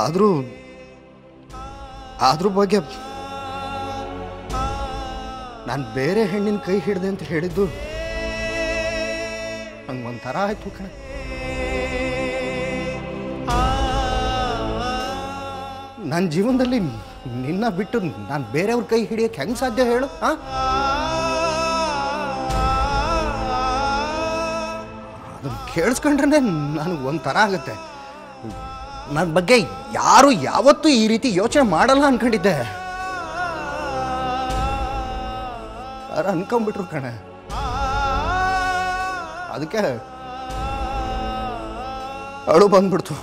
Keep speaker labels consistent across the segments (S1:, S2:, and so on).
S1: ಆದರೂ ಅದ್ರ ಬಗ್ಗೆ ನಾನು ಬೇರೆ ಹೆಣ್ಣಿನ ಕೈ ಹಿಡ್ದೆ ಅಂತ ಹೇಳಿದ್ದು ನಂಗೆ ಒಂಥರ ಆಯ್ತು ಕಣ ನನ್ನ ಜೀವನದಲ್ಲಿ ನಿನ್ನ ಬಿಟ್ಟು ನಾನು ಬೇರೆಯವ್ರ ಕೈ ಹಿಡಿಯಕ್ಕೆ ಹೆಂಗೆ ಸಾಧ್ಯ ಹೇಳು ಹಾಂ ಅದನ್ನು ಕೇಳಿಸ್ಕೊಂಡ್ರೆ ನನಗೆ ಒಂಥರ ಆಗುತ್ತೆ ನನ್ನ ಬಗ್ಗೆ ಯಾರು ಯಾವತ್ತೂ ಈ ರೀತಿ ಯೋಚನೆ ಮಾಡಲ್ಲ ಅನ್ಕೊಂಡಿದ್ದೆ ಯಾರು ಅನ್ಕೊಂಬಿಟ್ರು ಕಣೆ ಅದಕ್ಕೆ ಅಳು ಬಂದ್ಬಿಡ್ತು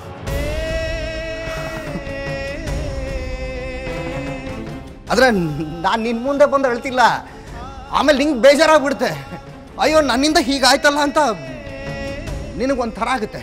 S1: ಆದ್ರೆ ನಾನು ನಿನ್ನ ಮುಂದೆ ಬಂದು ಅಳ್ತಿಲ್ಲ ಆಮೇಲೆ ನಿಂಗೆ ಬೇಜಾರಾಗ್ಬಿಡುತ್ತೆ ಅಯ್ಯೋ ನನ್ನಿಂದ ಹೀಗಾಯ್ತಲ್ಲ ಅಂತ ನಿನಗೊಂಥರ ಆಗುತ್ತೆ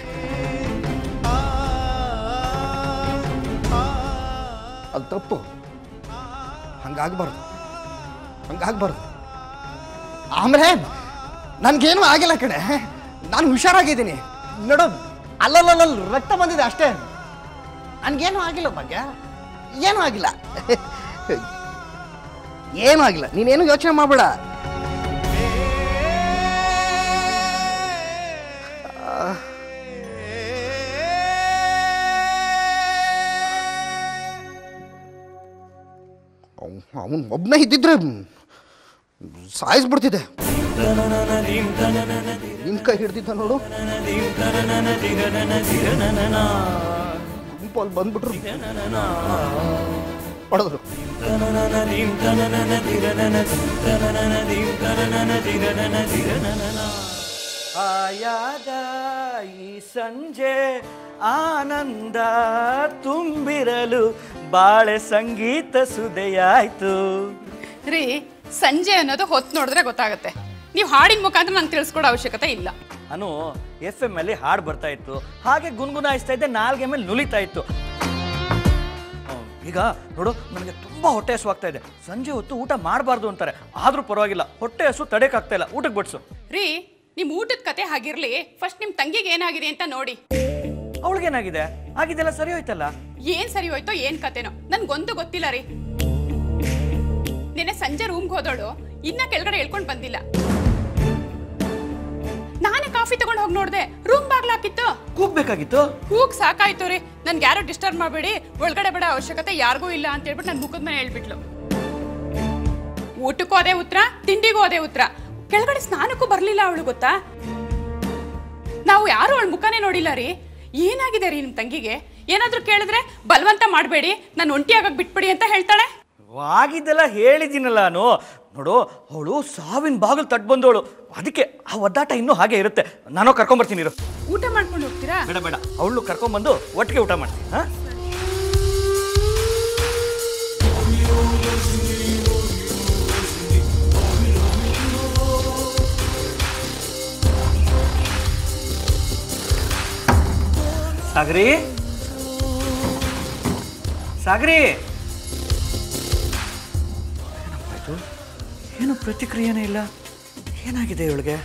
S1: ಅದು ತಪ್ಪು ಹಂಗಾಗ್ಬಾರ್ದು ಹಂಗಾಗ್ಬಾರ್ದು ಆಮೇಲೆ ನನಗೇನು ಆಗಿಲ್ಲ ಕಣೆ ನಾನು ಹುಷಾರಾಗಿದ್ದೀನಿ ನೋಡು ಅಲ್ಲಲ್ಲ ರಕ್ತ ಬಂದಿದೆ ಅಷ್ಟೇ ನನಗೇನು ಆಗಿಲ್ಲ ಭಾಗ್ಯ ಏನೂ ಆಗಿಲ್ಲ ಏನೂ ಆಗಿಲ್ಲ ನೀನೇನು ಯೋಚನೆ ಮಾಡಬೇಡ ಅವನು ಒಬ್ಬನೇ ಇದ್ದಿದ್ರೆ ಸಾಯಿಸ್ಬಿಡ್ತಿದ್ದೆ ನಿನ್ ಕೈ ಹಿಡ್ದಿದ್ದ ನೋಡು ಗುಂಪಲ್ಲಿ ಬಂದ್ಬಿಟ್ರು ಹೊಡೆದ್ರು
S2: ಆಯಾದ ಈ ಸಂಜೆ ಆನಂದ ತುಂಬಿರಲು ಬಾಳೆ ಸಂಗೀತ ಸುದೆಯಾಯ್ತು
S3: ರೀ ಸಂಜೆ ಅನ್ನೋದು ಹೊತ್ತು ನೋಡಿದ್ರೆ ಗೊತ್ತಾಗುತ್ತೆ ನೀವು ಹಾಡಿನ ಮುಖಾಂತರ ನಂಗೆ ತಿಳಿಸ್ಕೊಡೋ ಅವಶ್ಯಕತೆ ಇಲ್ಲ
S2: ನಾನು ಎಫ್ ಎಂ ಅಲ್ಲಿ ಹಾಡು ಬರ್ತಾ ಇತ್ತು ಹಾಗೆ ಗುನ್ಗುನಾಯಿಸ್ತಾ ಇದ್ದೆ ನಾಲ್ಗೆ ಮೇಲೆ ನುಲಿತಾ ಇತ್ತು ಹ್ಮ್, ಈಗ ನೋಡು ನನಗೆ ತುಂಬಾ ಹೊಟ್ಟೆ ಹಸುವಾಗ್ತಾ ಇದೆ ಸಂಜೆ ಹೊತ್ತು ಊಟ ಮಾಡಬಾರ್ದು ಅಂತಾರೆ ಆದ್ರೂ ಪರವಾಗಿಲ್ಲ ಹೊಟ್ಟೆ ಹಸು ತಡೆಯಕ್ಕಾಗ್ತಾ ಇಲ್ಲ ಊಟಕ್ಕೆ ಬಡ್ಸು
S3: ರೀ ನಿಮ್ ಊಟದ ಕತೆ ಹಾಗಿರ್ಲಿ ಫಸ್ಟ್ ನಿಮ್ ತಂಗಿಗೆ ಏನಾಗಿದೆ ಅಂತ ನೋಡಿ
S2: ಅವಳಿಗೇನಾಗಿದೆ ಆಗಿದೆಲ್ಲ ಸರಿ ಹೋಯ್ತಲ್ಲ
S3: ಏನ್ ಸರಿ ಹೋಯ್ತೋ ಏನ್ ಕತೆನೋ ನನ್ಗೊಂದು ಗೊತ್ತಿಲ್ಲ ರೀ ನಿನ್ನೆ ಸಂಜೆ ರೂಮ್ಗೆ ಹೋದೋಳು ಇನ್ನ ಕೆಳಗಡೆ ಹೇಳ್ಕೊಂಡ್ ಬಂದಿಲ್ಲ ನಾನೇ ಕಾಫಿ ತಗೊಂಡ್ ಹೋಗಿ ನೋಡ್ದೆ ರೂಮ್ ಬಾಗ್ಲಾಕಿತ್ತು
S2: ಕೂಗ್ಬೇಕಾಗಿತ್ತು
S3: ಕೂಗ್ ಸಾಕಾಯ್ತು ರೀ ನನ್ಗೆ ಯಾರು ಡಿಸ್ಟರ್ಬ್ ಮಾಡಬೇಡಿ ಒಳಗಡೆ ಬಿಡೋ ಅವಶ್ಯಕತೆ ಯಾರಿಗೂ ಇಲ್ಲ ಅಂತ ಹೇಳ್ಬಿಟ್ಟು ನನ್ ಮುಖದ ಮೇಲೆ ಹೇಳ್ಬಿಟ್ಲು ಊಟಕ್ಕೂ ಅದೇ ಉತ್ತರ ತಿಂಡಿಗೂ ಅದೇ ಉತ್ತರ ಕೆಳಗಡೆ ಸ್ನಾನಕ್ಕೂ ಬರ್ಲಿಲ್ಲ ಅವಳು ಗೊತ್ತಾ ನಾವು ಯಾರು ಅವಳ ಮುಖನೇ ನೋಡಿಲ್ಲ ರೀ ಏನಾಗಿದೆ ರೀ ನಿಮ್ ತಂಗಿಗೆ ಏನಾದ್ರೂ ಕೇಳಿದ್ರೆ ಬಲವಂತ ಮಾಡಬೇಡಿ ನಾನು ಒಂಟಿ ಆಗಕ್ ಬಿಟ್ಬಿಡಿ ಅಂತ ಹೇಳ್ತಾಳೆ
S2: ಆಗಿದ್ದೆಲ್ಲ ಹೇಳಿದ್ದೀನಲ್ಲ ನಾನು ನೋಡು ಅವಳು ಸಾವಿನ ಬಾಗಿಲು ತಟ್ ಬಂದವಳು ಅದಕ್ಕೆ ಆ ಒದ್ದಾಟ ಇನ್ನೂ ಹಾಗೆ ಇರುತ್ತೆ ನಾನು ಕರ್ಕೊಂಬರ್ತೀನಿ ಇರು
S3: ಊಟ ಮಾಡ್ಕೊಂಡು ಹೋಗ್ತೀರಾ
S2: ಬೇಡ ಬೇಡ ಅವಳು ಕರ್ಕೊಂಬಂದು ಒಟ್ಟಿಗೆ ಊಟ ಮಾಡ್ತೀನಿ ಹಾ ಸಾಗರಿ ಸಾಗರಿ ಏನಪ್ಪಾಯ್ತು ಏನು ಪ್ರತಿಕ್ರಿಯೆನೇ ಇಲ್ಲ ಏನಾಗಿದೆ ಇವಳಿಗೆ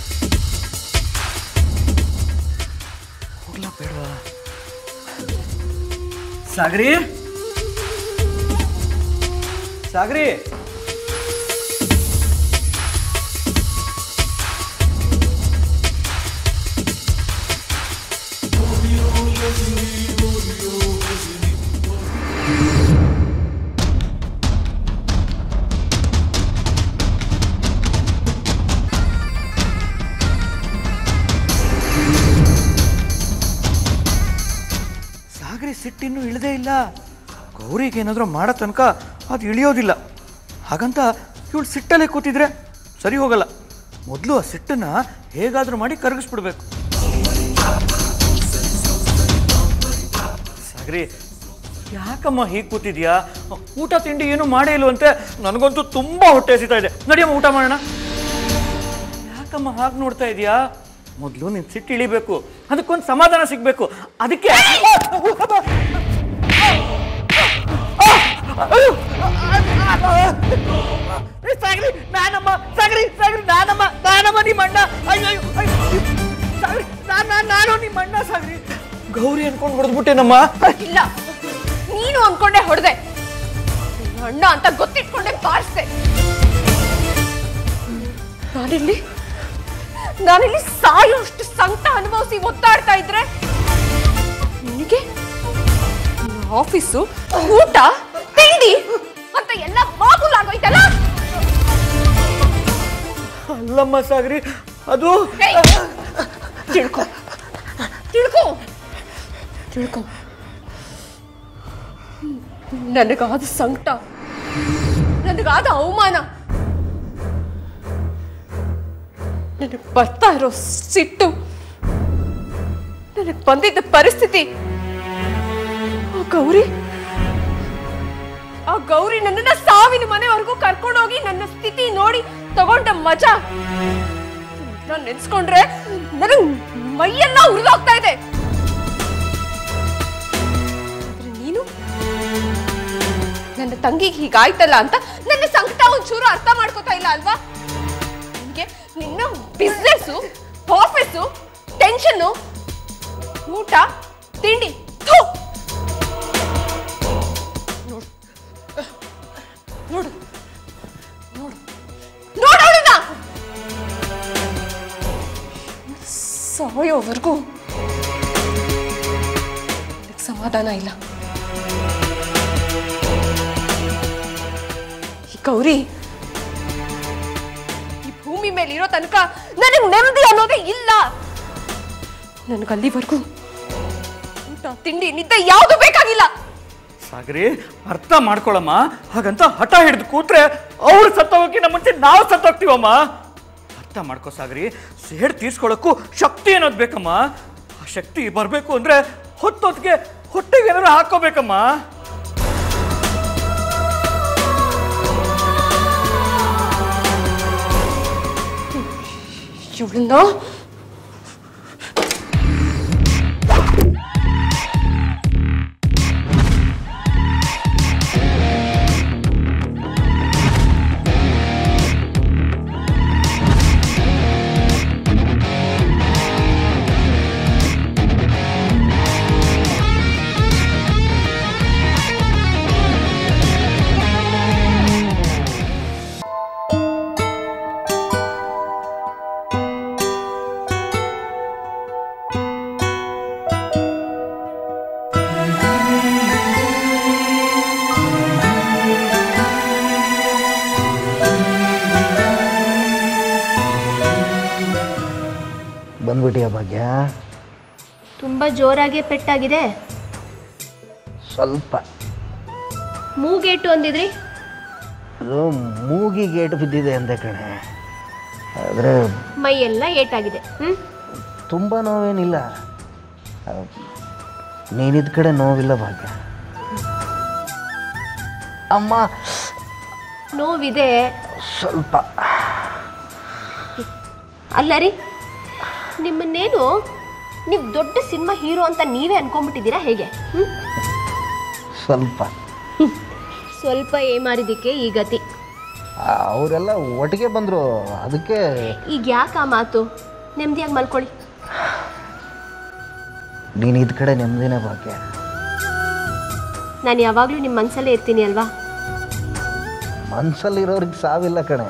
S2: ಹೋಗ್ಲಾ ಬೇಡವಾ ಸಾಗರಿ ಸಾಗರಿ ಸಾಗರಿ ಸಿಟ್ಟಿನ್ನೂ ಇಳಿದೇ ಇಲ್ಲ ಗೌರಿಗೆ ಏನಾದರೂ ಮಾಡೋ ತನಕ ಅದು ಇಳಿಯೋದಿಲ್ಲ ಹಾಗಂತ ಇವಳು ಸಿಟ್ಟಲ್ಲೇ ಕೂತಿದ್ರೆ ಸರಿ ಹೋಗಲ್ಲ ಮೊದಲು ಆ ಸಿಟ್ಟನ್ನ ಹೇಗಾದರೂ ಮಾಡಿ ಕರಗಿಸ್ಬಿಡ್ಬೇಕು ಸಾಗರಿ ಯಾಕಮ್ಮ ಹೀಗೆ ಕೂತಿದ್ಯಾ ಊಟ ತಿಂಡಿ ಏನು ಮಾಡೇ ಇಲ್ವಂತೆ ನನಗಂತೂ ತುಂಬಾ ಹೊಟ್ಟೆ ಹಸಿತಾ ಇದೆ ನಡಿಯಮ್ಮ ಊಟ ಮಾಡೋಣ ಯಾಕಮ್ಮ ಹಾಗೆ ನೋಡ್ತಾ ಇದೀಯಾ ಮೊದಲು ನಿನ್ ಸಿಟ್ಟು ಇಳಿಬೇಕು ಅದಕ್ಕೊಂದು ಸಮಾಧಾನ ಸಿಗ್ಬೇಕು ಅದಕ್ಕೆ ಸಾಗ್ರಿ ನಾನಮ್ಮ ಸಾಗ್ರಿ ಸಾಗ್ರಿ ನಾನಮ್ಮ ನಾನಮ್ಮ ನಿಮ್ಮ ಅಣ್ಣ ಅಯ್ಯೋ ಅಯ್ಯೋ, ಅಯ್ಯೋ. ಸಾಗ್ರಿ ನಾನ್ ನಾನ್- ನಾನು ನಿಮ್ಮ ಅಣ್ಣ ಸಾಗ್ರಿ ಗೌರಿ ಅನ್ಕೊಂಡು ಹೊಡೆದ್ಬಿಟ್ಟೆನಮ್ಮ
S3: ಇಲ್ಲ
S4: ನೀನು ಅನ್ಕೊಂಡೆ ಹೊಡೆದೆ ಅಣ್ಣ ಅಂತ ಗೊತ್ತಿಟ್ಕೊಂಡೆ ಬಾರಿಸ್ದೆ ನಾನಿಲ್ಲಿ ನಾನಿಲ್ಲಿ ಸಾಯೋಷ್ಟು ಸಂಕಟ ಅನುಭವಿಸಿ ಒತ್ತಾಡ್ತಾ ಇದ್ರೆ ನಿನಗೆ ಆಫೀಸು ಊಟ ತಿಂಡಿ ಅಂತ ಎಲ್ಲ ಮಾಮೂಲಾಗೋಯ್ತಲ್ಲ
S2: ಅಲ್ಲಮ್ಮ ಸಾಗರಿ ಅದು
S4: ಏಯ್! ತಿಳ್ಕೊ ತಿಳ್ಕೊ ತಿಳ್ಕೊ ನನಗಾದ ಸಂಕಟ ನನಗಾದ ಅವಮಾನ ನನಗೆ ಬರ್ತಾ ಇರೋ ಸಿಟ್ಟು ನನಗೆ ಬಂದಿದ್ದ ಪರಿಸ್ಥಿತಿ ಆ ಗೌರಿ ಆ ಗೌರಿ ನನ್ನನ್ನ ಸಾವಿನ ಮನೆವರೆಗೂ ಕರ್ಕೊಂಡೋಗಿ ನನ್ನ ಸ್ಥಿತಿ ನೋಡಿ ತಗೊಂಡ ಮಜಾ ನಾನು ನೆನ್ಸ್ಕೊಂಡ್ರೆ ನನಗೆ ಮೈಯೆಲ್ಲ ಉರಿದೋಗ್ತಾ ಇದೆ ಆದ್ರೆ ನೀನು ನನ್ನ ತಂಗಿಗೆ ಹೀಗಾಯ್ತಲ್ಲ ಅಂತ ನನ್ನ ಸಂಕಟ ಒಂಚೂರು ಅರ್ಥ ಮಾಡ್ಕೋತಾ ಇಲ್ಲ ಅಲ್ವಾ ನಿನ್ಗೆ ನಿನ್ನ ಬಿಸ್ನೆಸ್ಸು ಆಫೀಸು ಟೆನ್ಷನ್ನು ಊಟ ತಿಂಡಿ ಥು! ನೋಡು ನೋಡು ನೋಡು ನೋಡು ಅವಳನ್ನ ಸಾಯೋವರೆಗೂ ನನಗ್ ಸಮಾಧಾನ ಇಲ್ಲ ಈ ಗೌರಿ ಈ ಭೂಮಿ ಮೇಲೆ ಇರೋ ತನಕ ನನಗೆ ನೆಮ್ಮದಿ ಅನ್ನೋದೇ ಇಲ್ಲ ನನಗೆ ಅಲ್ಲಿವರೆಗೂ ಊಟ ತಿಂಡಿ ನಿದ್ದೆ ಯಾವುದು ಬೇಕಾಗಿಲ್ಲ
S2: ಸಾಗರಿ ಅರ್ಥ ಮಾಡ್ಕೊಳಮ್ಮ ಹಾಗಂತ ಹಠ ಹಿಡಿದು ಕೂತ್ರೆ ಅವ್ರು ಸತ್ತೋಗಕ್ಕಿಂತ ಮುಂಚೆ ನಾವು ಸತ್ತೋಗ್ತೀವಮ್ಮ ಅರ್ಥ ಮಾಡ್ಕೋ ಸಾಗರಿ ಸೇಡ್ ತೀರ್ಸ್ಕೊಳಕ್ಕೂ ಶಕ್ತಿ ಅನ್ನೋದು ಬೇಕಮ್ಮ ಆ ಶಕ್ತಿ ಬರಬೇಕು ಅಂದ್ರೆ ಹೊತ್ತೊತ್ತಿಗೆ ಹೊಟ್ಟೆಗೆ ಏನಾದ್ರು ಹಾಕೋಬೇಕಮ್ಮ
S4: ಇವಳನ್ನ
S1: ಬಂದ್ಬಿಟ್ಟಿಯ ಭಾಗ್ಯ
S5: ತುಂಬ ಜೋರಾಗಿ ಪೆಟ್ಟಾಗಿದೆ
S1: ಸ್ವಲ್ಪ
S5: ಮೂಗೇಟು ಅಂದಿದ್ರಿ
S1: ಅದು ಮೂಗಿಗೆ ಗೇಟ್ ಬಿದ್ದಿದೆ ಅಂದೆ ಕಣೆ ಆದರೆ
S5: ಮೈ ಎಲ್ಲ ಏಟಾಗಿದೆ ಹ್ಞೂ
S1: ತುಂಬ ನೋವೇನಿಲ್ಲ ನೀನಿದ ಕಡೆ ನೋವಿಲ್ಲ ಭಾಗ್ಯ ಅಮ್ಮ
S5: ನೋವಿದೆ
S1: ಸ್ವಲ್ಪ
S5: ಅಲ್ಲ ರೀ ನಿಮ್ಮನ್ನೇನು ನೀವು ದೊಡ್ಡ ಸಿನಿಮಾ ಹೀರೋ ಅಂತ ನೀವೇ ಅನ್ಕೊಂಡ್ಬಿಟ್ಟಿದ್ದೀರಾ ಹೇಗೆ ಹ್ಞೂ
S1: ಸ್ವಲ್ಪ
S5: ಸ್ವಲ್ಪ ಏಮಾರಿದ್ದಕ್ಕೆ ಈ ಗತಿ
S1: ಅವರೆಲ್ಲ ಒಟ್ಟಿಗೆ ಬಂದರು ಅದಕ್ಕೆ
S5: ಈಗ ಯಾಕೆ ಆ ಮಾತು ನೆಮ್ಮದಿಯಾಗಿ ಮಲ್ಕೊಳ್ಳಿ
S1: ನೀನು ಇದ್ ಕಡೆ ನೆಮ್ಮದಿನೇ ಭಾಗ್ಯ
S5: ನಾನು ಯಾವಾಗಲೂ ನಿಮ್ಮ ಮನಸ್ಸಲ್ಲೇ ಇರ್ತೀನಿ ಅಲ್ವಾ
S1: ಮನ್ಸಲ್ಲಿರೋರಿಗೆ ಸಾವಿಲ್ಲ ಕಣೆ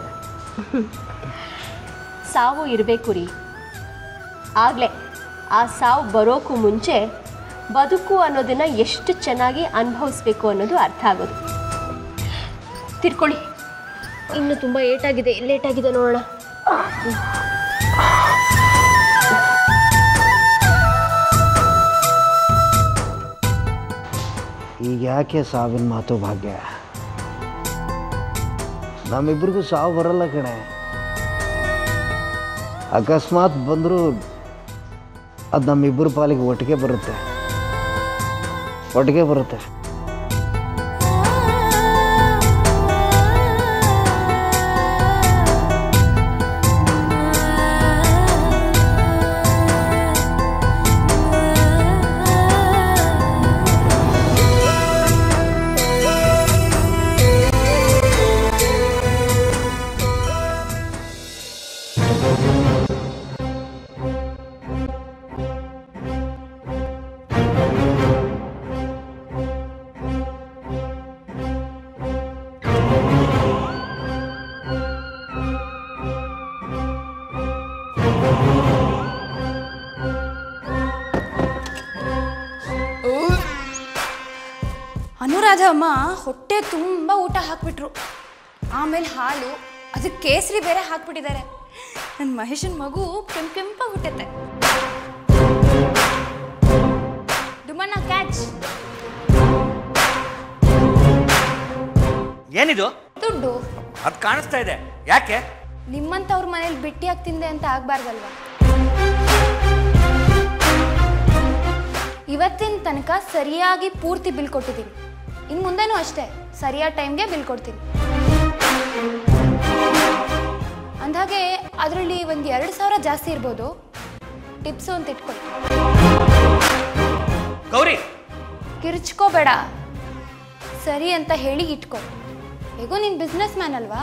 S5: ಸಾವು ಇರಬೇಕು ರೀ ಆಗಲೇ ಆ ಸಾವು ಬರೋಕ್ಕೂ ಮುಂಚೆ ಬದುಕು ಅನ್ನೋದನ್ನು ಎಷ್ಟು ಚೆನ್ನಾಗಿ ಅನುಭವಿಸ್ಬೇಕು ಅನ್ನೋದು ಅರ್ಥ ಆಗೋದು ತಿರ್ಕೊಳ್ಳಿ ಇನ್ನು ತುಂಬ ಏಟಾಗಿದೆ ಲೇಟಾಗಿದೆ ನೋಡೋಣ
S1: ಈಗ ಯಾಕೆ ಸಾವಿನ ಮಾತು ಭಾಗ್ಯ ನಮ್ಮಿಬ್ರಿಗೂ ಸಾವು ಬರಲ್ಲ ಕಣೆ ಅಕಸ್ಮಾತ್ ಬಂದರೂ ಅದು ನಮ್ಮಿಬ್ಬರ ಪಾಲಿಗೆ ಒಟ್ಟಿಗೆ ಬರುತ್ತೆ ಒಟ್ಟಿಗೆ ಬರುತ್ತೆ
S6: ಅನುರಾಧ ಅಮ್ಮ ಹೊಟ್ಟೆ ತುಂಬ ಊಟ ಹಾಕ್ಬಿಟ್ರು ಆಮೇಲೆ ಹಾಲು ಅದಕ್ಕೆ ಕೇಸರಿ ಬೇರೆ ಹಾಕ್ಬಿಟ್ಟಿದ್ದಾರೆ ನನ್ನ ಮಹೇಶನ ಮಗು ಕೆಂಪ್ ಕೆಂಪಾಗಿ ಹುಟ್ಟುತ್ತೆ ಡುಮಣ್ಣ ಕ್ಯಾಚ್
S2: ಏನಿದು
S6: ದುಡ್ಡು
S2: ಅದು ಕಾಣಿಸ್ತಾ ಇದೆ ಯಾಕೆ
S6: ನಿಮ್ಮಂಥವ್ರ ಮನೇಲಿ ಬಿಟ್ಟಿಯಾಗಿ ತಿಂದೆ ಅಂತ ಆಗ್ಬಾರ್ದಲ್ವಾ ಇವತ್ತಿನ ತನಕ ಸರಿಯಾಗಿ ಪೂರ್ತಿ ಬಿಲ್ ಕೊಟ್ಟಿದ್ದೀನಿ ಇನ್ನು ಮುಂದೆನೂ ಅಷ್ಟೇ ಸರಿಯಾದ ಟೈಮ್ಗೆ ಬಿಲ್ ಕೊಡ್ತೀನಿ ಅಂದಾಗೆ ಅದರಲ್ಲಿ ಒಂದು ಎರಡು ಸಾವಿರ ಜಾಸ್ತಿ ಇರ್ಬೋದು ಟಿಪ್ಸು ಅಂತ ಇಟ್ಕೊಳ್ಳಿ
S2: ಗೌರಿ
S6: ಕಿರ್ಚ್ಕೋಬೇಡ ಸರಿ ಅಂತ ಹೇಳಿ ಇಟ್ಕೊ ಹೇಗೋ ನೀನು ಬಿಸ್ನೆಸ್ ಮ್ಯಾನ್ ಅಲ್ವಾ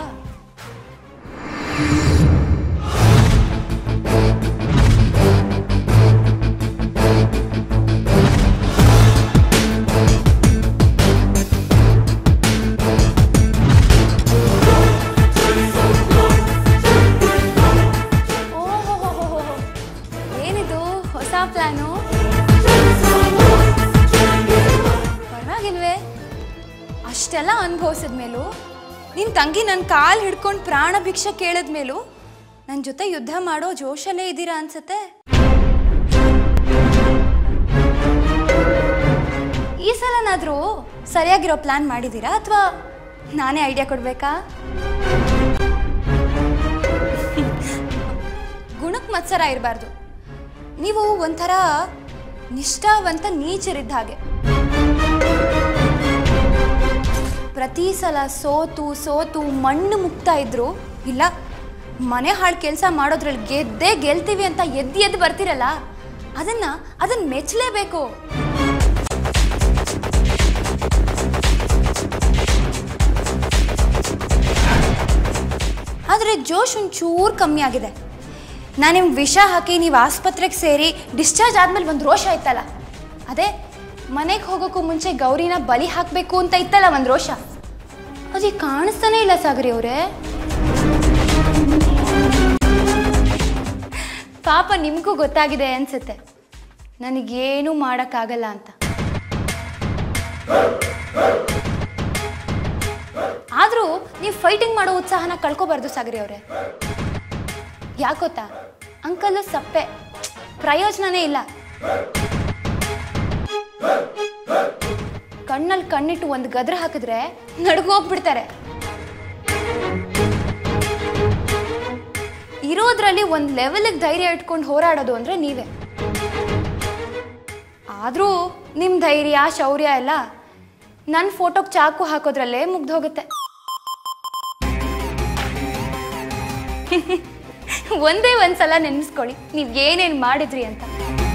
S6: ಓಹೋಹೋಹೋಹೋ. ಏನಿದು ಹೊಸ ಪ್ಲಾನು ಪರವಾಗಿಲ್ವೇ ಅಷ್ಟೆಲ್ಲ ಅನುಭವಿಸಿದ ಮೇಲೂ ನಿನ್ನ ತಂಗಿ ನನ್ನ ಕಾಲು ಹಿಡ್ಕೊಂಡು ಪ್ರಾಣ ಭಿಕ್ಷೆ ಕೇಳಿದ ಮೇಲೂ ನನ್ನ ಜೊತೆ ಯುದ್ಧ ಮಾಡೋ ಜೋಶಲ್ಲೇ ಇದ್ದೀರಾ ಅನ್ಸತ್ತೆ ಈ ಸಲನಾದರೂ ಸರಿಯಾಗಿರೋ ಪ್ಲಾನ್ ಮಾಡಿದ್ದೀರಾ ಅಥವಾ ನಾನೇ ಐಡಿಯಾ ಕೊಡಬೇಕಾ ಗುಣಕ್ಕೆ ಮತ್ಸರ ಇರಬಾರ್ದು ನೀವು ಒಂಥರ ನಿಷ್ಠಾವಂತ ನೀಚರಿದ್ದ ಹಾಗೆ ಪ್ರತಿ ಸಲ ಸೋತು ಸೋತು ಮಣ್ಣು ಮುಕ್ತಾ ಇದ್ರು ಇಲ್ಲ ಮನೆ ಹಾಳು ಕೆಲಸ ಮಾಡೋದ್ರಲ್ಲಿ ಗೆದ್ದೇ ಗೆಲ್ತೀವಿ ಅಂತ ಎದ್ದು ಎದ್ದು ಬರ್ತಿರಲ್ಲ ಅದನ್ನ ಅದನ್ನ ಮೆಚ್ಚಲೇಬೇಕು ಆದರೆ ಜೋಶ್ ಒಂಚೂರು ಕಮ್ಮಿ ಆಗಿದೆ ನಾನು ನಿಮ್ಗೆ ವಿಷ ಹಾಕಿ ನೀವು ಆಸ್ಪತ್ರೆಗೆ ಸೇರಿ ಡಿಸ್ಚಾರ್ಜ್ ಆದ್ಮೇಲೆ ಒಂದು ರೋಷ ಇತ್ತಲ್ಲ ಅದೇ ಮನೆಗೆ ಹೋಗೋಕ್ಕೂ ಮುಂಚೆ ಗೌರಿನ ಬಲಿ ಹಾಕಬೇಕು ಅಂತ ಇತ್ತಲ್ಲ ಒಂದು ರೋಷ ಅದೀಗ ಕಾಣಿಸ್ತಾನೆ ಇಲ್ಲ ಸಾಗರಿ ಅವರೇ ಪಾಪ ನಿಮಗೂ ಗೊತ್ತಾಗಿದೆ ಅನ್ಸುತ್ತೆ ನನಗೇನು ಮಾಡೋಕ್ಕಾಗಲ್ಲ ಅಂತ ಆದರೂ ನೀವು ಫೈಟಿಂಗ್ ಮಾಡೋ ಉತ್ಸಾಹನ ಕಳ್ಕೊಬಾರ್ದು ಸಾಗರಿ ಅವರೇ ಯಾಕೊತ್ತಾ ಅಂಕಲ್ ಸಪ್ಪೆ ಪ್ರಯೋಜನನೇ ಇಲ್ಲ ಕಣ್ಣಲ್ಲಿ ಕಣ್ಣಿಟ್ಟು ಒಂದು ಗದ್ರ ಹಾಕಿದ್ರೆ ನಡ್ಗೋಗ್ಬಿಡ್ತಾರೆ ಇರೋದ್ರಲ್ಲಿ ಒಂದು ಲೆವೆಲಿಗೆ ಧೈರ್ಯ ಇಟ್ಕೊಂಡು ಹೋರಾಡೋದು ಅಂದರೆ ನೀವೇ ಆದರೂ ನಿಮ್ಮ ಧೈರ್ಯ ಶೌರ್ಯ ಎಲ್ಲ ನನ್ನ ಫೋಟೋಗೆ ಚಾಕು ಹಾಕೋದ್ರಲ್ಲೇ ಮುಗ್ದೋಗುತ್ತೆ ಒಂದೇ ಒಂದ್ಸಲ ನೆನೆಸ್ಕೊಳ್ಳಿ ನೀವು ಏನೇನು ಮಾಡಿದ್ರಿ ಅಂತ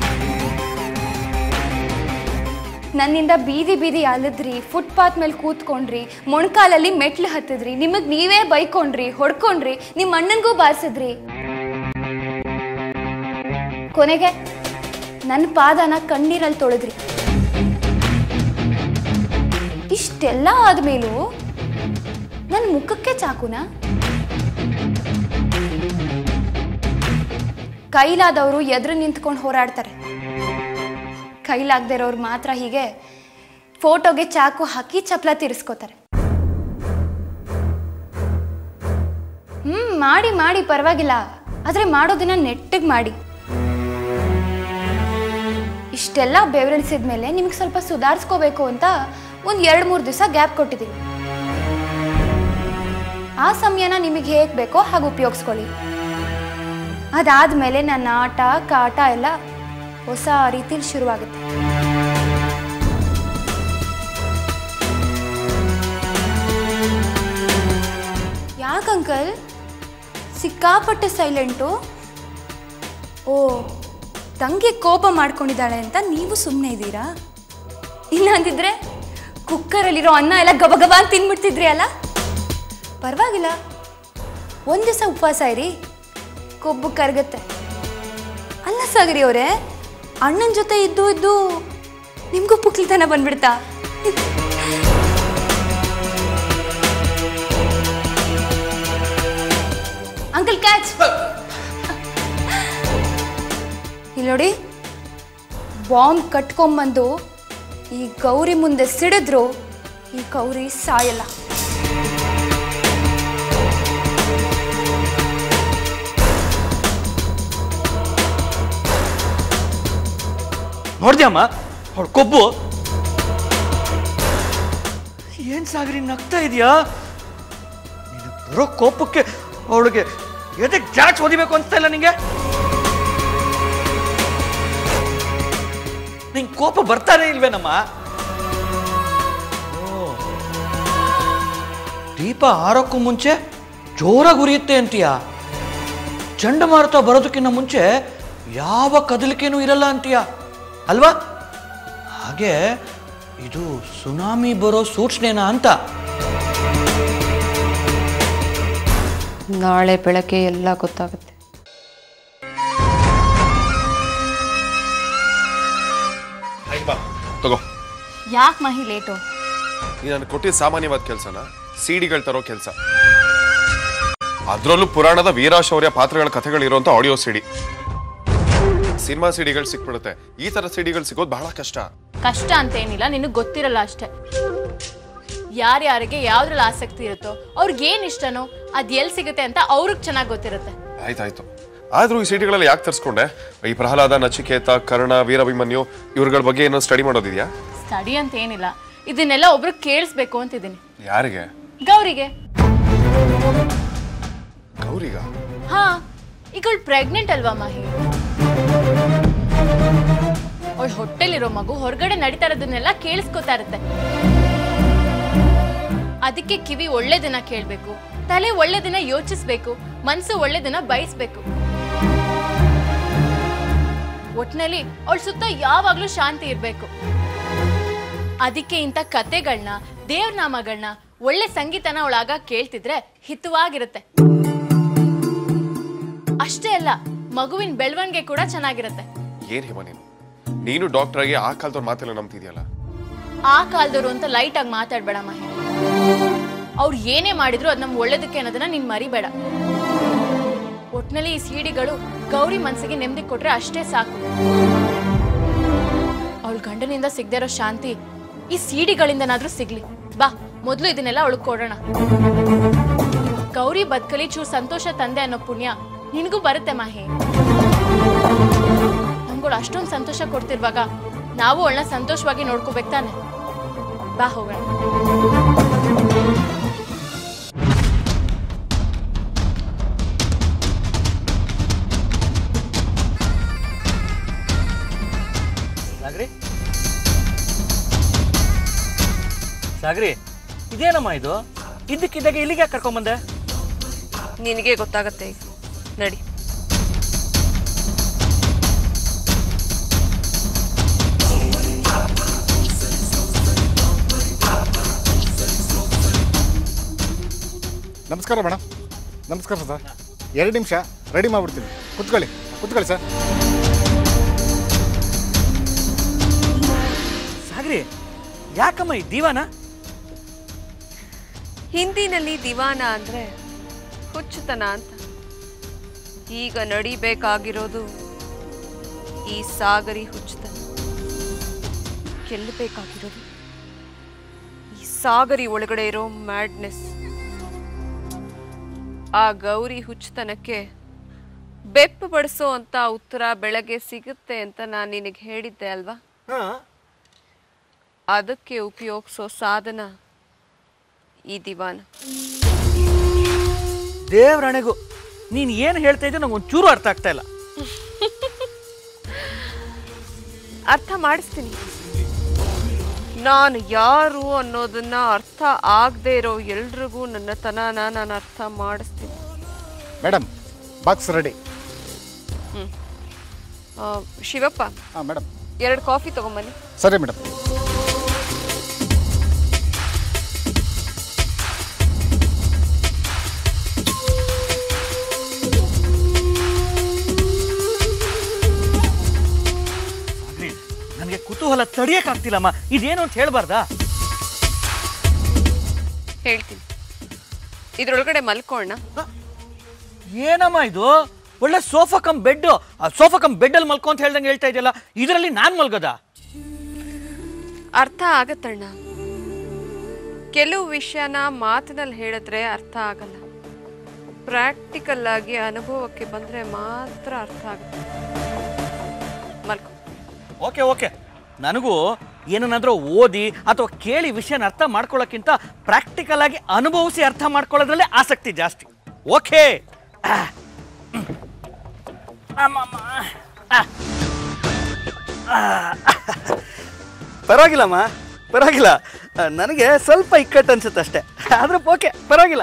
S6: ನನ್ನಿಂದ ಬೀದಿ ಬೀದಿ ಅಲದ್ರಿ ಫುಟ್ಪಾತ್ ಮೇಲೆ ಕೂತ್ಕೊಂಡ್ರಿ ಮೊಣಕಾಲಲ್ಲಿ ಮೆಟ್ಲು ಹತ್ತಿದ್ರಿ ನಿಮಗೆ ನೀವೇ ಬೈಕೊಂಡ್ರಿ ಹೊಡ್ಕೊಂಡ್ರಿ ನಿಮ್ಮ ಅಣ್ಣನಿಗೂ ಬಾರಿಸಿದ್ರಿ ಕೊನೆಗೆ ನನ್ನ ಪಾದನ ಕಣ್ಣೀರಲ್ಲಿ ತೊಳೆದ್ರಿ ಇಷ್ಟೆಲ್ಲ ಆದ್ಮೇಲೂ ನನ್ನ ಮುಖಕ್ಕೆ ಚಾಕುನಾ ಕೈಲಾದವರು ಎದುರು ನಿಂತ್ಕೊಂಡು ಹೋರಾಡ್ತಾರೆ ಕೈಲಾಗದೇ ಇರೋರು ಮಾತ್ರ ಹೀಗೆ ಫೋಟೋಗೆ ಚಾಕು ಹಾಕಿ ಚಪ್ಲ ತೀರಿಸ್ಕೋತಾರೆ ಹ್ಮ್ ಮಾಡಿ ಮಾಡಿ ಪರವಾಗಿಲ್ಲ ಆದ್ರೆ ಮಾಡೋದನ್ನ ನೆಟ್ಟಗೆ ಮಾಡಿ ಇಷ್ಟೆಲ್ಲ ಬೆವರಿಸಿದ್ಮೇಲೆ ನಿಮಗೆ ಸ್ವಲ್ಪ ಸುಧಾರಿಸ್ಕೋಬೇಕು ಅಂತ ಒಂದು ಎರಡು ಮೂರು ದಿವಸ ಗ್ಯಾಪ್ ಕೊಟ್ಟಿದ್ದೀನಿ ಆ ಸಮಯನ ನಿಮಗೆ ಹೇಗೆ ಬೇಕೋ ಹಾಗೆ ಉಪಯೋಗಿಸ್ಕೊಳ್ಳಿ ಅದಾದ್ಮೇಲೆ ನನ್ನ ಆಟ ಕಾಟ ಎಲ್ಲ ಹೊಸ ರೀತಿಲಿ ಶುರುವಾಗುತ್ತೆ ಯಾಕೆ ಅಂಕಲ್ ಸಿಕ್ಕಾಪಟ್ಟೆ ಸೈಲೆಂಟು ಓ ತಂಗಿ ಕೋಪ ಮಾಡ್ಕೊಂಡಿದ್ದಾಳೆ ಅಂತ ನೀವು ಸುಮ್ಮನೆ ಇದ್ದೀರಾ ಇಲ್ಲ ಅಂದಿದ್ರೆ ಕುಕ್ಕರಲ್ಲಿರೋ ಅನ್ನ ಎಲ್ಲ ಗಬ ಗಬ ಅಂತ ತಿನ್ಬಿಡ್ತಿದ್ರಿ ಅಲ್ಲ ಪರವಾಗಿಲ್ಲ ಒಂದು ದಿವಸ ಉಪವಾಸ ಇರಿ ಕೊಬ್ಬು ಕರಗತ್ತೆ ಅಲ್ಲ ಸಾಗರಿ ಅವರೇ ಅಣ್ಣನ ಜೊತೆ ಇದ್ದು ಇದ್ದು ನಿಮಗೂ ಪುಕ್ಲಿತನ ಬಂದ್ಬಿಡ್ತಾ ಅಂಕಲ್ ಕ್ಯಾಚ್ ಇಲ್ಲಿ ನೋಡಿ ಬಾಂಬ್ ಕಟ್ಕೊಂಬಂದು ಈ ಗೌರಿ ಮುಂದೆ ಸಿಡಿದ್ರು ಈ ಗೌರಿ ಸಾಯಲ್ಲ
S2: ನೋಡ್ದ್ಯಮ್ಮ ಅವಳು ಕೊಬ್ಬು ಏನ್ ಸಾಗರಿ ನಗ್ತಾ ಇದೆಯಾ ನೀನು ಬರೋ ಕೋಪಕ್ಕೆ ಅವಳಿಗೆ ಎದೆ ಜಾಚ್ ಓದಿಬೇಕು ಅನ್ಸ್ತಾ ಇಲ್ಲ ನಿಂಗೆ ನಿಂಗೆ ಕೋಪ ಬರ್ತಾನೆ ಇಲ್ವೇನಮ್ಮ ಓ. ದೀಪ ಆರೋಕ್ಕೂ ಮುಂಚೆ ಜೋರಾಗಿ ಉರಿಯುತ್ತೆ ಅಂತೀಯ ಚಂಡಮಾರುತ ಬರೋದಕ್ಕಿಂತ ಮುಂಚೆ ಯಾವ ಕದಲಿಕೆನೂ ಇರಲ್ಲ ಅಂತೀಯ ಅಲ್ವಾ ಹಾಗೆ ಇದು ಸುನಾಮಿ ಬರೋ ಸೂಚನೆನಾ ಅಂತ
S4: ನಾಳೆ ಬೆಳಗ್ಗೆ ಎಲ್ಲ ಗೊತ್ತಾಗುತ್ತೆ
S7: ಆಯ್ತು ಬಾ ತಗೋ
S6: ಯಾಕೆ ಮಹಿ ಲೇಟು
S7: ನೀನು ನನಗೆ ಕೊಟ್ಟಿದ್ದ ಸಾಮಾನ್ಯವಾದ ಕೆಲಸನ ಸಿಡಿಗಳು ತರೋ ಕೆಲಸ ಅದರಲ್ಲೂ ಪುರಾಣದ ವೀರಶೌರ್ಯ ಪಾತ್ರಗಳ ಕಥೆಗಳಿರುವಂತ ಆಡಿಯೋ ಸಿಡಿ ಸಿನಿಮಾ ಸಿಡಿಗಳು ಸಿಕ್ಬಿಡುತ್ತೆ ಈ ತರ ಸಿಡಿಗಳು ಸಿಗೋದು ಬಹಳ ಕಷ್ಟ
S8: ಕಷ್ಟ ಅಂತೇನಿಲ್ಲ ನಿನಗೆ ಗೊತ್ತಿರಲ್ಲ ಅಷ್ಟೇ ಯಾರ್ಯಾರಿಗೆ ಯಾವ್ದ್ರಲ್ಲಿ ಆಸಕ್ತಿ ಇರುತ್ತೋ ಅವ್ರಿಗೆ ಏನ್ ಇಷ್ಟನೋ ಅದ್ ಎಲ್ಲಿ ಸಿಗುತ್ತೆ ಅಂತ ಅವ್ರಿಗೆ ಚೆನ್ನಾಗಿ ಗೊತ್ತಿರುತ್ತೆ
S7: ಆಯ್ತಾಯ್ತು ಆದ್ರೂ ಈ ಸಿಡಿಗಳೆಲ್ಲ ಯಾಕೆ ತರಿಸ್ಕೊಂಡೆ ಈ ಪ್ರಹ್ಲಾದ ನಚಿಕೇತ ಕರ್ಣ ವೀರಭಿಮನ್ಯು ಇವ್ರಗಳ ಬಗ್ಗೆ ಏನೋ ಸ್ಟಡಿ ಮಾಡೋದಿದ್ಯಾ
S8: ಸ್ಟಡಿ ಅಂತ ಏನಿಲ್ಲ ಇದನ್ನೆಲ್ಲ ಒಬ್ರು ಕೇಳಿಸ್ಬೇಕು ಅಂತಿದ್ದೀನಿ
S7: ಯಾರಿಗೆ
S8: ಗೌರಿಗೆ
S7: ಗೌರಿಗ
S8: ಹಾ ಈಗ ಅವಳು ಪ್ರೆಗ್ನೆಂಟ್ ಅಲ್ವಾ ಮಾಹಿ ಅವಳ ಹೊಟ್ಟೆಲಿರೋ ಮಗು ಹೊರಗಡೆ ನಡೀತಾ ಇರೋದನ್ನೆಲ್ಲ ಕೇಳಿಸ್ಕೊತಾ ಇರುತ್ತೆ ಅದಕ್ಕೆ ಕಿವಿ ಒಳ್ಳೆ ದಿನ ಕೇಳ್ಬೇಕು ತಲೆ ಒಳ್ಳೆ ದಿನ ಯೋಚಿಸ್ಬೇಕು ಮನ್ಸು ಒಳ್ಳೆ ದಿನ ಬಯಸ್ಬೇಕು ಒಟ್ನಲ್ಲಿ ಅವಳ ಸುತ್ತ ಯಾವಾಗ್ಲೂ ಶಾಂತಿ ಇರ್ಬೇಕು ಅದಕ್ಕೆ ಇಂಥ ಕತೆಗಳನ್ನ ದೇವ್ರ ನಾಮಗಳನ್ನ ಒಳ್ಳೆ ಸಂಗೀತನ ಅವಳಾಗ ಕೇಳ್ತಿದ್ರೆ ಹಿತವಾಗಿರುತ್ತೆ ಅಷ್ಟೇ ಅಲ್ಲ ಮಗುವಿನ ಬೆಳವಣಿಗೆ ಕೂಡ ಚೆನ್ನಾಗಿರುತ್ತೆ
S7: ಏನ್ ಹಿಮ ನೀನು ನೀನು ಡಾಕ್ಟರ್ ಆಗಿ ಆ ಕಾಲದವ್ರ ಮಾತೆಲ್ಲ ನಂಬ್ತಿದ್ಯಲ್ಲ
S8: ಆ ಕಾಲದವರು ಅಂತ ಲೈಟ್ ಆಗಿ ಮಾತಾಡ್ಬೇಡ ಮಹಿ ಅವ್ರು ಏನೇ ಮಾಡಿದ್ರು ಅದ್ ನಮ್ ಒಳ್ಳೇದಕ್ಕೆ ಅನ್ನೋದನ್ನ ನೀನ್ ಮರಿಬೇಡ ಒಟ್ನಲ್ಲಿ ಈ ಸೀಡಿಗಳು ಗೌರಿ ಮನ್ಸಿಗೆ ನೆಮ್ಮದಿ ಕೊಟ್ರೆ ಅಷ್ಟೇ ಸಾಕು ಅವಳ ಗಂಡನಿಂದ ಸಿಗದೆ ಇರೋ ಶಾಂತಿ ಈ ಸೀಡಿಗಳಿಂದನಾದ್ರೂ ಸಿಗ್ಲಿ ಬಾ ಮೊದ್ಲು ಇದನ್ನೆಲ್ಲ ಅವಳು ಕೊಡೋಣ ಗೌರಿ ಬದುಕಲಿ ಚೂರ್ ಸಂತೋಷ ತಂದೆ ಅನ್ನೋ ಪುಣ್ಯ ನಿನಗೂ ಬರುತ್ತೆ ಮಾಹಿ ನಮ್ಗಳು ಅಷ್ಟೊಂದು ಸಂತೋಷ ಕೊಡ್ತಿರುವಾಗ ನಾವು ಅವಳನ್ನ ಸಂತೋಷವಾಗಿ ನೋಡ್ಕೋಬೇಕು ತಾನೆ ಬಾ ಹೋಗೋಣ
S2: ಸಾಗ್ರಿ ಸಾಗ್ರಿ ಇದೇನಮ್ಮ ಇದು ಇದ್ದಕ್ಕಿದ್ದಾಗೆ ಇಲ್ಲಿಗೆ ಯಾಕೆ ಕರ್ಕೊಂಬಂದೆ
S4: ನಿನಗೆ ಗೊತ್ತಾಗತ್ತೆ ಈಗ ನಡಿ
S9: ನಮಸ್ಕಾರ ಮೇಡಮ್ ನಮಸ್ಕಾರ ಸರ್ ಎರಡು ನಿಮಿಷ ರೆಡಿ ಮಾಡ್ಬಿಡ್ತೀನಿ ಕುತ್ಕೊಳ್ಳಿ ಕುತ್ಕೊಳ್ಳಿ ಸರ್
S2: ಸಾಗ್ರಿ ಯಾಕಮ್ಮ ಈ ದಿವಾನ
S4: ಹಿಂದಿನಲ್ಲಿ ದಿವಾನ ಅಂದ್ರೆ ಹುಚ್ಚುತನ ಅಂತ ಈಗ ನಡಿಬೇಕಾಗಿರೋದು ಈ ಸಾಗರಿ ಹುಚ್ಚುತನ ಗೆಲ್ಲಬೇಕಾಗಿರೋದು ಈ ಸಾಗರಿ ಒಳಗಡೆ ಇರೋ ಮ್ಯಾಡ್ನೆಸ್ ಆ ಗೌರಿ ಹುಚ್ಚುತನಕ್ಕೆ ಬೆಪ್ಪು ಬಡಿಸೋ ಅಂತ ಉತ್ತರ ಬೆಳಗ್ಗೆ ಸಿಗುತ್ತೆ ಅಂತ ನಾನು ನಿನಗೆ ಹೇಳಿದ್ದೆ ಅಲ್ವಾ ಅದಕ್ಕೆ ಉಪಯೋಗಿಸೋ ಸಾಧನ ಈ ದಿವಾನ
S2: ದೇವ್ರಣೆಗೂ ನೀನು ಏನು ಹೇಳ್ತಾ ಇದ್ದೆ ನಂಗೆ ಒಂಚೂರು ಅರ್ಥ ಆಗ್ತಾ ಇಲ್ಲ
S4: ಅರ್ಥ ಮಾಡಿಸ್ತೀನಿ ನಾನು ಯಾರು ಅನ್ನೋದನ್ನ ಅರ್ಥ ಆಗದೆ ಇರೋ ಎಲ್ರಿಗೂ ನನ್ನ ತನನ ನಾನು ಅರ್ಥ ಮಾಡಿಸ್ತೀನಿ
S9: ಮೇಡಮ್ ಬಾಕ್ಸ್ ರೆಡಿ
S4: ಆ, ಶಿವಪ್ಪ
S9: ಹಾಂ ಮೇಡಮ್
S4: ಎರಡು ಕಾಫಿ ತಗೊಂಬನ್ನಿ
S9: ಸರಿ ಮೇಡಮ್
S2: ಸಾಗ್ರಿ ನನಗೆ ಕುತೂಹಲ ತಡಿಯಕ್ಕಾಗ್ತಿಲ್ಲಮ್ಮ ಇದೇನು ಅಂತ ಹೇಳ್ಬಾರ್ದಾ
S4: ಹೇಳ್ತೀನಿ ಇದ್ರೊಳಗಡೆ ಮಲ್ಕೋಣ
S2: ಏನಮ್ಮ ಇದು ಒಳ್ಳೆ sofa cum bed sofa cum ಬೆಡ್ಡಲ್ಲಿ ಮಲ್ಕೊ ಅಂತ ಹೇಳ್ದಂಗೆ ಹೇಳ್ತಾ ಇದೆಯಲ್ಲ ಇದರಲ್ಲಿ ನಾನು ಮಲ್ಗದ
S4: ಅರ್ಥ ಆಗತ್ತಣ್ಣ ಕೆಲವು ವಿಷಯನ ಮಾತಿನಲ್ಲಿ ಹೇಳಿದ್ರೆ ಅರ್ಥ ಆಗಲ್ಲ ಪ್ರಾಕ್ಟಿಕಲ್ ಆಗಿ ಅನುಭವಕ್ಕೆ ಬಂದರೆ ಮಾತ್ರ ಅರ್ಥ ಆಗುತ್ತೆ ಮಲ್ಕೋ
S2: ಓಕೆ ಓಕೆ ನನಗೂ ಏನನ್ನಾದ್ರೂ ಓದಿ ಅಥವಾ ಕೇಳಿ ವಿಷಯನ ಅರ್ಥ ಮಾಡ್ಕೊಳ್ಳೋಕ್ಕಿಂತ ಪ್ರಾಕ್ಟಿಕಲ್ ಆಗಿ ಅನುಭವಿಸಿ ಅರ್ಥ ಮಾಡ್ಕೊಳ್ಳೋದ್ರಲ್ಲೇ ಆಸಕ್ತಿ ಜಾಸ್ತಿ ಓಕೆ ಪರವಾಗಿಲ್ಲಮ್ಮ ಪರವಾಗಿಲ್ಲ ನನಗೆ ಸ್ವಲ್ಪ ಇಕ್ಕಟ್ಟು ಅನ್ಸುತ್ತೆ ಅಷ್ಟೇ ಆದ್ರೆ ಓಕೆ ಪರವಾಗಿಲ್ಲ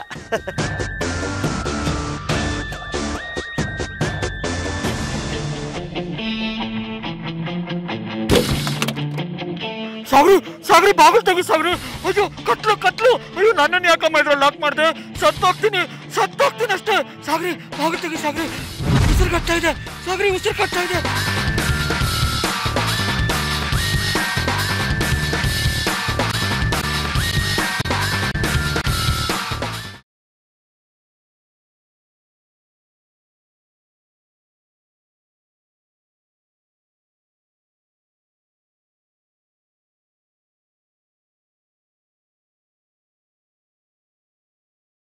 S2: ಸಾಗ್ರಿ ಸಾಗ್ರಿ ಬಾಗಿಲು ತೆಗಿ ಸಾಗ್ರಿ ಅಯ್ಯೋ ಕತ್ಲು ಕತ್ಲು ಅಯ್ಯೋ ನನ್ನನ್ನು ಯಾಕಮ್ಮ ಇದ್ರಲ್ಲಿ ಲಾಕ್ ಮಾಡಿದೆ ಸತ್ತೋಗ್ತೀನಿ ಸತ್ತೋಗ್ತೀನಿ ಅಷ್ಟೇ ಸಾಗ್ರಿ ಬಾಗಿಲು ತೆಗಿ ಸಾಗ್ರಿ ಉಸಿರು ಕಟ್ತಾ ಇದೆ ಸಾಗ್ರಿ ಉಸಿರು ಕಟ್ತಾ ಇದೆ